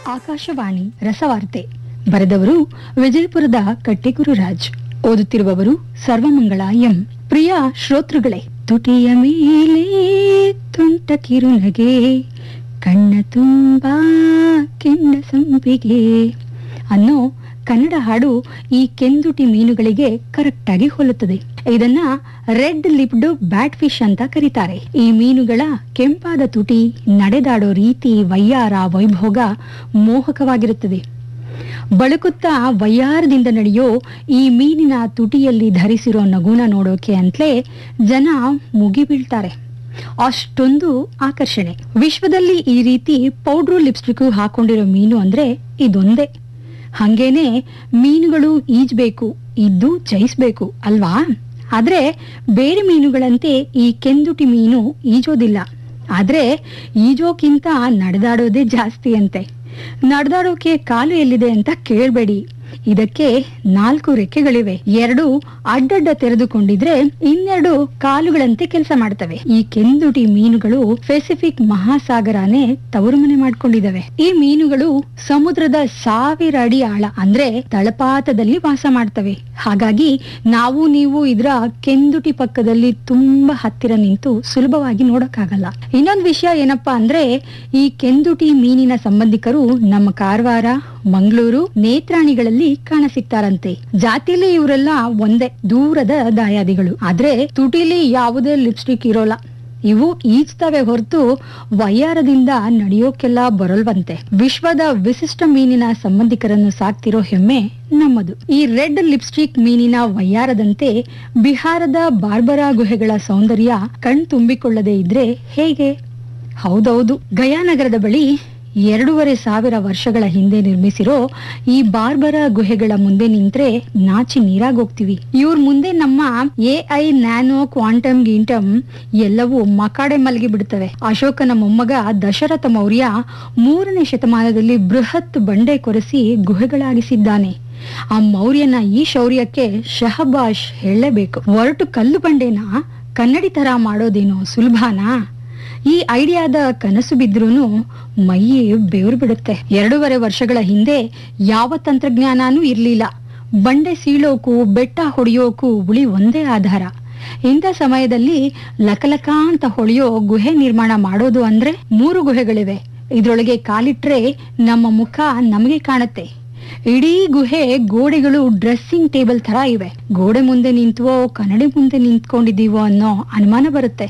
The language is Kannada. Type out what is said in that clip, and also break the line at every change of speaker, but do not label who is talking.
ಆಕಾಶವಾಣಿ ರಸವಾರ್ತೆ ಬರೆದವರು ವಿಜಯಪುರದ ಕಟ್ಟೆಗುರುರಾಜ್ ಓದುತ್ತಿರುವವರು ಸರ್ವಮಂಗಳ ಎಂ ಪ್ರಿಯ ಶ್ರೋತೃಗಳೇ ತುಟಿಯ ಮೇಲೆ ತುಂಟ ಕಿರುನಗೆ ಕಣ್ಣ ತುಂಬಾ ಕೆಂಡ ಸಂಪಿಗೆ ಅನ್ನೋ ಕನ್ನಡ ಹಾಡು ಈ ಕೆಂದುಟಿ ಮೀನುಗಳಿಗೆ ಕರೆಕ್ಟ್ ಆಗಿ ಹೋಲುತ್ತದೆ ಇದನ್ನ ರೆಡ್ ಲಿಪ್ಡ್ ಬ್ಯಾಟ್ ಫಿಶ್ ಅಂತ ಕರೀತಾರೆ ಈ ಮೀನುಗಳ ಕೆಂಪಾದ ತುಟಿ ನಡೆದಾಡೋ ರೀತಿ ವಯ್ಯಾರ ವೈಭೋಗ ಮೋಹಕವಾಗಿರುತ್ತದೆ ಬಳುಕುತ್ತಾ ವಯ್ಯಾರದಿಂದ ನಡೆಯೋ ಈ ಮೀನಿನ ತುಟಿಯಲ್ಲಿ ಧರಿಸಿರೋ ನಗುನ ನೋಡೋಕೆ ಅಂತಲೇ ಜನ ಮುಗಿಬೀಳ್ತಾರೆ ಅಷ್ಟೊಂದು ಆಕರ್ಷಣೆ ವಿಶ್ವದಲ್ಲಿ ಈ ರೀತಿ ಪೌಡ್ರು ಲಿಪ್ಸ್ಟಿಕ್ ಹಾಕೊಂಡಿರೋ ಮೀನು ಅಂದ್ರೆ ಇದೊಂದೇ ಹಂಗೇನೆ ಮೀನುಗಳು ಈಜ್ಬೇಕು ಇದ್ದು ಜಯಿಸ್ಬೇಕು ಅಲ್ವಾ ಆದ್ರೆ ಬೇರೆ ಮೀನುಗಳಂತೆ ಈ ಕೆಂದುಟಿ ಮೀನು ಈಜೋದಿಲ್ಲ ಆದ್ರೆ ಈಜೋಕ್ಕಿಂತ ನಡೆದಾಡೋದೇ ಜಾಸ್ತಿ ಅಂತೆ ನಡೆದಾಡೋಕೆ ಕಾಲು ಎಲ್ಲಿದೆ ಅಂತ ಕೇಳ್ಬೇಡಿ ಇದಕ್ಕೆ ನಾಲ್ಕು ರೆಕ್ಕೆಗಳಿವೆ ಎರಡು ಅಡ್ಡಡ್ಡ ತೆರೆದುಕೊಂಡಿದ್ರೆ ಇನ್ನೆರಡು ಕಾಲುಗಳಂತೆ ಕೆಲಸ ಮಾಡ್ತವೆ ಈ ಕೆಂದುಟಿ ಮೀನುಗಳು ಪೆಸಿಫಿಕ್ ಮಹಾಸಾಗರನೇ ತವರು ಮನೆ ಮಾಡ್ಕೊಂಡಿದವೆ ಈ ಮೀನುಗಳು ಸಮುದ್ರದ ಸಾವಿರ ಅಡಿ ಆಳ ಅಂದ್ರೆ ತಳಪಾತದಲ್ಲಿ ವಾಸ ಮಾಡ್ತವೆ ಹಾಗಾಗಿ ನಾವು ನೀವು ಇದರ ಕೆಂದುಟಿ ಪಕ್ಕದಲ್ಲಿ ತುಂಬಾ ಹತ್ತಿರ ನಿಂತು ಸುಲಭವಾಗಿ ನೋಡಕ್ಕಾಗಲ್ಲ ಇನ್ನೊಂದು ವಿಷಯ ಏನಪ್ಪಾ ಅಂದ್ರೆ ಈ ಕೆಂದುಟಿ ಮೀನಿನ ಸಂಬಂಧಿಕರು ನಮ್ಮ ಕಾರವಾರ ಮಂಗಳೂರು ನೇತ್ರಾಣಿಗಳಲ್ಲಿ ಕಾಣಸಿಗ್ತಾರಂತೆ ಜಾತಿಲಿ ಇವರೆಲ್ಲ ಒಂದೇ ದೂರದ ದಾಯಾದಿಗಳು ಆದ್ರೆ ತುಟಿಲಿ ಯಾವುದೇ ಲಿಪ್ಸ್ಟಿಕ್ ಇರೋಲ್ಲ ಇವು ಈಜ್ತವೆ ಹೊರತು ವಯ್ಯಾರದಿಂದ ನಡೆಯೋಕೆಲ್ಲ ಬರಲ್ವಂತೆ ವಿಶ್ವದ ವಿಶಿಷ್ಟ ಮೀನಿನ ಸಂಬಂಧಿಕರನ್ನು ಸಾಕ್ತಿರೋ ಹೆಮ್ಮೆ ನಮ್ಮದು ಈ ರೆಡ್ ಲಿಪ್ಸ್ಟಿಕ್ ಮೀನಿನ ವಯ್ಯಾರದಂತೆ ಬಿಹಾರದ ಬಾರ್ಬರಾ ಗುಹೆಗಳ ಸೌಂದರ್ಯ ಕಣ್ ತುಂಬಿಕೊಳ್ಳದೆ ಇದ್ರೆ ಹೇಗೆ ಹೌದೌದು ಗಯಾನಗರದ ಬಳಿ ಎರಡೂವರೆ ಸಾವಿರ ವರ್ಷಗಳ ಹಿಂದೆ ನಿರ್ಮಿಸಿರೋ ಈ ಬಾರ್ಬರ ಗುಹೆಗಳ ಮುಂದೆ ನಿಂತ್ರೆ ನಾಚಿ ನೀರಾಗೋಗ್ತೀವಿ ಇವ್ರ ಮುಂದೆ ನಮ್ಮ ಎ ಐ ನ್ಯಾನೋ ಕ್ವಾಂಟಮ್ ಗಿಂಟಮ್ ಎಲ್ಲವೂ ಮಕಾಡೆ ಮಲಗಿ ಬಿಡ್ತವೆ ಅಶೋಕನ ಮೊಮ್ಮಗ ದಶರಥ ಮೌರ್ಯ ಮೂರನೇ ಶತಮಾನದಲ್ಲಿ ಬೃಹತ್ ಬಂಡೆ ಕೊರೆಸಿ ಗುಹೆಗಳಾಗಿಸಿದ್ದಾನೆ ಆ ಮೌರ್ಯನ ಈ ಶೌರ್ಯಕ್ಕೆ ಶಹಬಾಷ್ ಹೇಳಲೇಬೇಕು ಒರಟು ಕಲ್ಲು ಬಂಡೆನ ಕನ್ನಡಿ ತರ ಮಾಡೋದೇನೋ ಸುಲಭನಾ ಈ ಐಡಿಯಾದ ಕನಸು ಬಿದ್ರೂ ಮೈ ಬೆವರು ಬಿಡುತ್ತೆ ಎರಡೂವರೆ ವರ್ಷಗಳ ಹಿಂದೆ ಯಾವ ತಂತ್ರಜ್ಞಾನನೂ ಇರ್ಲಿಲ್ಲ ಬಂಡೆ ಸೀಳೋಕು ಬೆಟ್ಟ ಹೊಡೆಯೋಕು ಉಳಿ ಒಂದೇ ಆಧಾರ ಇಂಥ ಸಮಯದಲ್ಲಿ ಲಕಲಕ ಅಂತ ಹೊಳೆಯೋ ಗುಹೆ ನಿರ್ಮಾಣ ಮಾಡೋದು ಅಂದ್ರೆ ಮೂರು ಗುಹೆಗಳಿವೆ ಇದ್ರೊಳಗೆ ಕಾಲಿಟ್ರೆ ನಮ್ಮ ಮುಖ ನಮಗೆ ಕಾಣುತ್ತೆ ಇಡೀ ಗುಹೆ ಗೋಡೆಗಳು ಡ್ರೆಸ್ಸಿಂಗ್ ಟೇಬಲ್ ತರ ಇವೆ ಗೋಡೆ ಮುಂದೆ ನಿಂತವೋ ಕನ್ನಡಿ ಮುಂದೆ ನಿಂತ್ಕೊಂಡಿದೀವೋ ಅನ್ನೋ ಅನುಮಾನ ಬರುತ್ತೆ